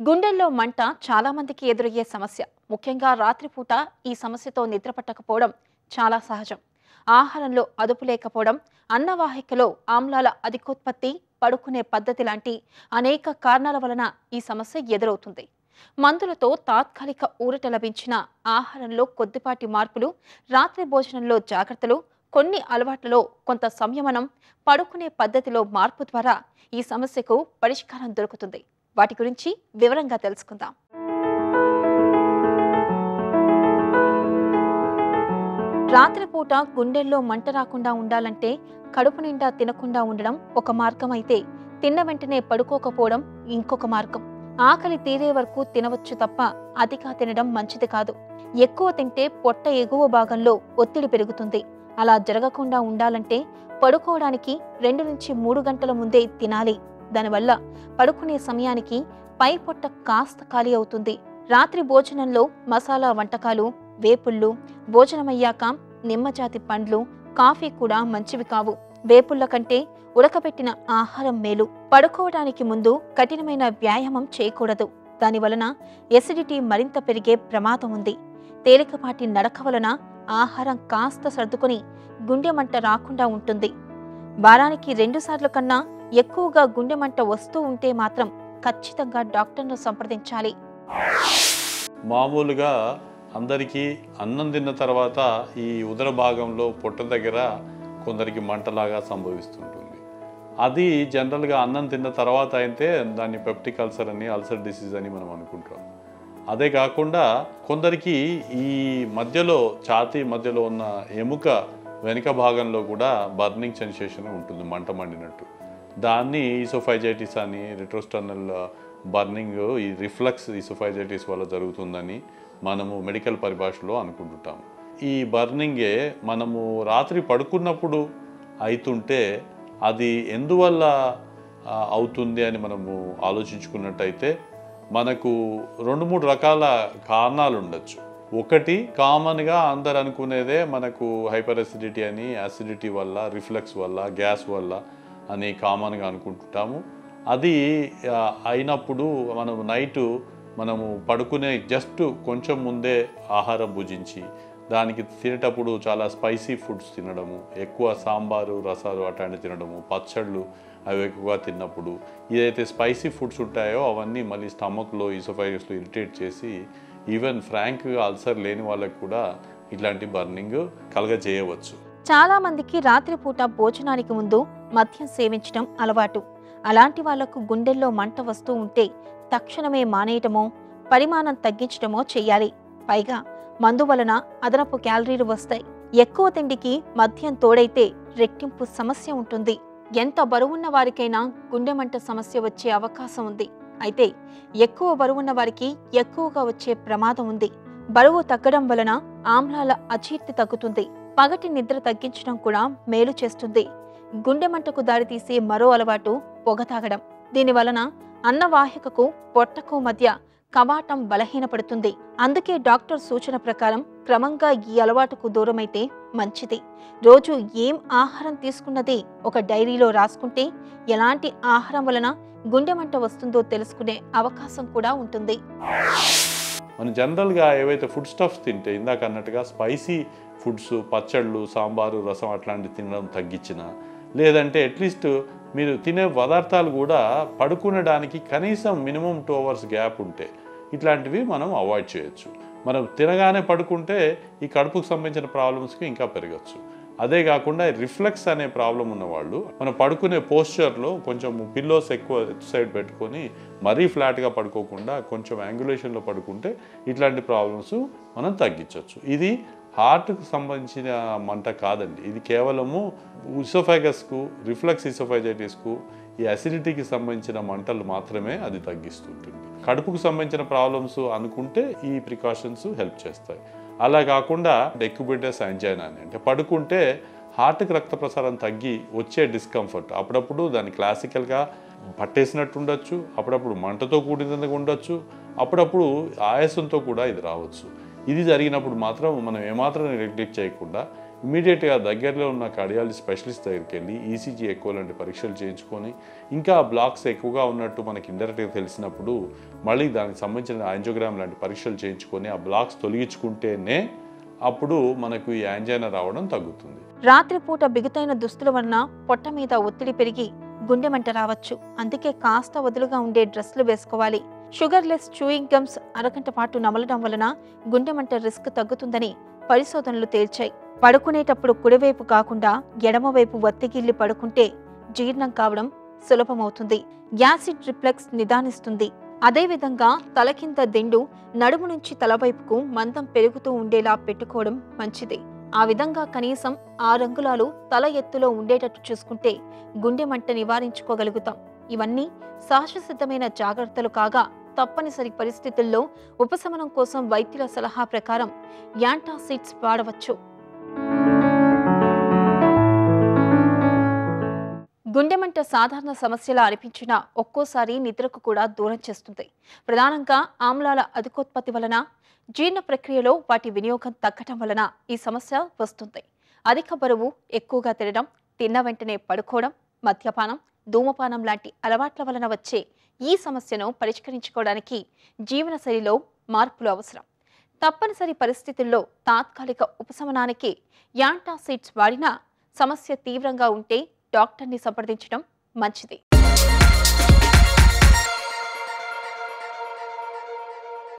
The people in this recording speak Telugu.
గుండెల్లో మంట చాలా మందికి ఎదురయ్యే సమస్య ముఖ్యంగా రాత్రిపూట ఈ సమస్యతో నిద్ర పట్టకపోవడం చాలా సహజం ఆహారంలో అదుపు లేకపోవడం అన్నవాహికలో ఆమ్లాల అధికోత్పత్తి పడుకునే పద్ధతి లాంటి అనేక కారణాల వలన ఈ సమస్య ఎదురవుతుంది మందులతో తాత్కాలిక ఊరట లభించిన ఆహారంలో కొద్దిపాటి మార్పులు రాత్రి భోజనంలో జాగ్రత్తలు కొన్ని అలవాట్లలో కొంత సంయమనం పడుకునే పద్ధతిలో మార్పు ద్వారా ఈ సమస్యకు పరిష్కారం దొరుకుతుంది వాటి గురించి వివరంగా తెలుసుకుందాం రాత్రిపూట గుండెల్లో మంట రాకుండా ఉండాలంటే కడుపు నిండా తినకుండా ఉండడం ఒక మార్గం అయితే తిన్న వెంటనే పడుకోకపోవడం ఇంకొక మార్గం ఆకలి తీరే వరకు తినవచ్చు తప్ప అతిగా తినడం మంచిది కాదు ఎక్కువ తింటే పొట్ట ఎగువ భాగంలో ఒత్తిడి పెరుగుతుంది అలా జరగకుండా ఉండాలంటే పడుకోవడానికి రెండు నుంచి మూడు గంటల ముందే తినాలి దానివల్ల పడుకునే సమయానికి పై పొట్ట కాస్త ఖాళీ అవుతుంది రాత్రి భోజనంలో మసాలా వంటకాలు వేపుళ్ళు భోజనమయ్యాక నిమ్మజాతి పండ్లు కాఫీ కూడా మంచివి కావు వేపుళ్ళ కంటే ఉడకబెట్టిన ఆహారం మేలు పడుకోవడానికి ముందు కఠినమైన వ్యాయామం చేయకూడదు దాని వలన ఎసిడిటీ మరింత పెరిగే ప్రమాదం ఉంది తేలికపాటి నడక వలన ఆహారం కాస్త సర్దుకొని గుండె మంట రాకుండా ఉంటుంది వారానికి రెండు సార్లు కన్నా ఎక్కువగా గుండె మంట వస్తూ ఉంటే మాత్రం ఖచ్చితంగా డాక్టర్ను సంప్రదించాలి మామూలుగా అందరికీ అన్నం తిన్న తర్వాత ఈ ఉదర భాగంలో పొట్ట దగ్గర కొందరికి మంటలాగా సంభవిస్తుంటుంది అది జనరల్గా అన్నం తిన్న తర్వాత అయితే దాన్ని పెప్టిక్ అల్సర్ అని అల్సర్ డిసీజ్ అని మనం అనుకుంటాం అదే కాకుండా కొందరికి ఈ మధ్యలో ఛాతీ మధ్యలో ఉన్న ఎముక వెనుక భాగంలో కూడా బర్నింగ్ సెన్సేషన్ ఉంటుంది మంట మండినట్టు దాన్ని ఈసోఫైజైటిస్ అని రిట్రోస్టర్నల్ బర్నింగ్ ఈ రిఫ్లక్స్ ఈసోఫైజైటిస్ వల్ల జరుగుతుందని మనము మెడికల్ పరిభాషలో అనుకుంటుంటాం ఈ బర్నింగే మనము రాత్రి పడుకున్నప్పుడు అవుతుంటే అది ఎందువల్ల ఆ, అవుతుంది అని మనము ఆలోచించుకున్నట్టయితే మనకు రెండు మూడు రకాల కారణాలు ఉండొచ్చు ఒకటి కామన్గా అందరు అనుకునేదే మనకు హైపర్ అసిడిటీ అని అసిడిటీ వల్ల రిఫ్లెక్స్ వల్ల గ్యాస్ వల్ల అని కామన్గా అనుకుంటుంటాము అది ఆ, అయినప్పుడు మనం నైటు మనము పడుకునే జస్ట్ కొంచెం ముందే ఆహారం భుజించి దానికి తినేటప్పుడు చాలా స్పైసీ ఫుడ్స్ తినడము ఎక్కువ సాంబారు రసాలు అట్లాంటివి తినడము పచ్చళ్ళు అవి ఎక్కువగా తిన్నప్పుడు ఏదైతే స్పైసీ ఫుడ్స్ ఉంటాయో అవన్నీ మళ్ళీ స్టమక్లో ఈసోఫైగస్లో ఇరిటేట్ చేసి ఈవెన్ ఫ్రాంక్గా అల్సర్ లేని వాళ్ళకి కూడా ఇట్లాంటి బర్నింగ్ కలగజేయవచ్చు చాలా మందికి రాత్రిపూట భోజనానికి ముందు మద్యం సేవించడం అలవాటు అలాంటి వాళ్లకు గుండెల్లో మంట వస్తూ ఉంటే తక్షణమే మానేయటమో పరిమాణం తగ్గించడమో చెయ్యాలి పైగా మందు వలన అదనపు క్యాలరీలు వస్తాయి ఎక్కువ తిండికి మద్యం తోడైతే రెట్టింపు సమస్య ఉంటుంది ఎంత బరువున్న వారికైనా గుండె మంట సమస్య వచ్చే అవకాశం ఉంది అయితే ఎక్కువ బరువున్న వారికి ఎక్కువగా వచ్చే ప్రమాదం ఉంది బరువు తగ్గడం వలన ఆమ్లాల అజీర్తి తగ్గుతుంది పగటి నిద్ర తగ్గించడం కూడా మేలు చేస్తుంది గుండె మంటకు దారితీసే మరో అలవాటు పొగ తాగడం దీని వలన అన్నవాహికకు పొట్టకు మధ్య కవాటం బలహీనపడుతుంది అందుకే డాక్టర్ సూచన ప్రకారం క్రమంగా ఈ అలవాటుకు దూరమైతే మంచిది రోజు ఏం ఆహారం తీసుకున్నది ఒక డైరీలో రాసుకుంటే ఎలాంటి ఆహారం వలన గుండె మంట వస్తుందో తెలుసుకునే అవకాశం కూడా ఉంటుంది మనం జనరల్గా ఏవైతే ఫుడ్ స్టఫ్స్ తింటే ఇందాక అన్నట్టుగా స్పైసీ ఫుడ్స్ పచ్చళ్ళు సాంబారు రసం అట్లాంటివి తినడం తగ్గించిన లేదంటే అట్లీస్ట్ మీరు తినే పదార్థాలు కూడా పడుకునడానికి కనీసం మినిమం టూ అవర్స్ గ్యాప్ ఉంటే ఇట్లాంటివి మనం అవాయిడ్ చేయొచ్చు మనం తినగానే పడుకుంటే ఈ కడుపుకు సంబంధించిన ప్రాబ్లమ్స్కి ఇంకా పెరగచ్చు అదే కాకుండా రిఫ్లెక్స్ అనే ప్రాబ్లం ఉన్నవాళ్ళు మనం పడుకునే పోస్చర్లో కొంచెం పిల్లోస్ ఎక్కువ సైడ్ పెట్టుకొని మరీ ఫ్లాట్గా పడుకోకుండా కొంచెం యాంగులేషన్లో పడుకుంటే ఇట్లాంటి ప్రాబ్లమ్స్ మనం తగ్గించవచ్చు ఇది హార్ట్కు సంబంధించిన మంట కాదండి ఇది కేవలము ఇసోఫైగస్కు రిఫ్లెక్స్ ఇసోఫైజైటిస్కు ఈ అసిడిటీకి సంబంధించిన మంటలు మాత్రమే అది తగ్గిస్తుంటుంది కడుపుకు సంబంధించిన ప్రాబ్లమ్స్ అనుకుంటే ఈ ప్రికాషన్స్ హెల్ప్ చేస్తాయి అలా కాకుండా డెక్యుబిటస్ యాంజైనా అని అంటే పడుకుంటే హార్ట్కి రక్త ప్రసారం తగ్గి వచ్చే డిస్కంఫర్ట్ అప్పుడప్పుడు దాన్ని క్లాసికల్గా పట్టేసినట్టు ఉండొచ్చు అప్పుడప్పుడు మంటతో కూడినది ఉండొచ్చు అప్పుడప్పుడు ఆయాసంతో కూడా ఇది రావచ్చు ఇది జరిగినప్పుడు మాత్రం మనం ఏమాత్రం నెగ్లెక్ట్ చేయకుండా ఇమీడియట్గా దగ్గరలో ఉన్న కార్డియాలజీ స్పెషలిస్ట్ దగ్గరికి వెళ్ళి ఈసీజీ ఎక్కువ లాంటి పరీక్షలు చేయించుకొని ఇంకా బ్లాక్స్ ఎక్కువగా ఉన్నట్టు మనకి ఇండైరెక్ట్గా తెలిసినప్పుడు మళ్ళీ దానికి సంబంధించిన యాంజియోగ్రామ్ లాంటి పరీక్షలు చేయించుకొని ఆ బ్లాక్స్ తొలగించుకుంటేనే అప్పుడు మనకు ఈ యాంజైనా రావడం తగ్గుతుంది రాత్రిపూట బిగుతైన దుస్తుల వలన పొట్ట మీద ఒత్తిడి పెరిగి గుండె మంట రావచ్చు అందుకే కాస్త వదులుగా ఉండే డ్రెస్లు వేసుకోవాలి షుగర్లెస్ చూయింగ్ గమ్స్ అరగంట పాటు నమలడం వలన గుండె మంట రిస్క్ తగ్గుతుందని పరిశోధనలు తేల్చాయి పడుకునేటప్పుడు కుడివైపు కాకుండా ఎడమవైపు వత్తిగిల్లి పడుకుంటే జీర్ణం కావడం సులభమవుతుంది యాసిడ్ రిఫ్లెక్స్ నిదానిస్తుంది అదేవిధంగా తల కింద దిండు నడుము నుంచి తలవైపుకు మందం పెరుగుతూ ఉండేలా పెట్టుకోవడం మంచిది ఆ విధంగా కనీసం ఆరు అంగుళాలు తల ఎత్తులో ఉండేటట్టు చూసుకుంటే గుండె మంట నివారించుకోగలుగుతాం ఇవన్నీ సహజసిద్ధమైన జాగ్రత్తలు కాగా తప్పనిసరి పరిస్థితుల్లో ఉపశమనం కోసం వైద్యుల సలహా ప్రకారం యాంటాసిడ్స్ వాడవచ్చు గుండెమంట సాధారణ సమస్యలా అనిపించినా ఒక్కోసారి నిద్రకు కూడా దూరం చేస్తుంది ప్రధానంగా ఆమ్లాల అధికోత్పత్తి వలన జీర్ణ ప్రక్రియలో వాటి వినియోగం తగ్గటం వలన ఈ సమస్య వస్తుంది అధిక బరువు ఎక్కువగా తినడం తిన్న వెంటనే పడుకోవడం మద్యపానం ధూమపానం లాంటి అలవాట్ల వలన వచ్చే ఈ సమస్యను పరిష్కరించుకోవడానికి జీవనశైలిలో మార్పులు అవసరం తప్పనిసరి పరిస్థితుల్లో తాత్కాలిక ఉపశమనానికి యాంటాసిడ్స్ వాడినా సమస్య తీవ్రంగా ఉంటే డాక్టర్ని సంప్రదించడం మంచిది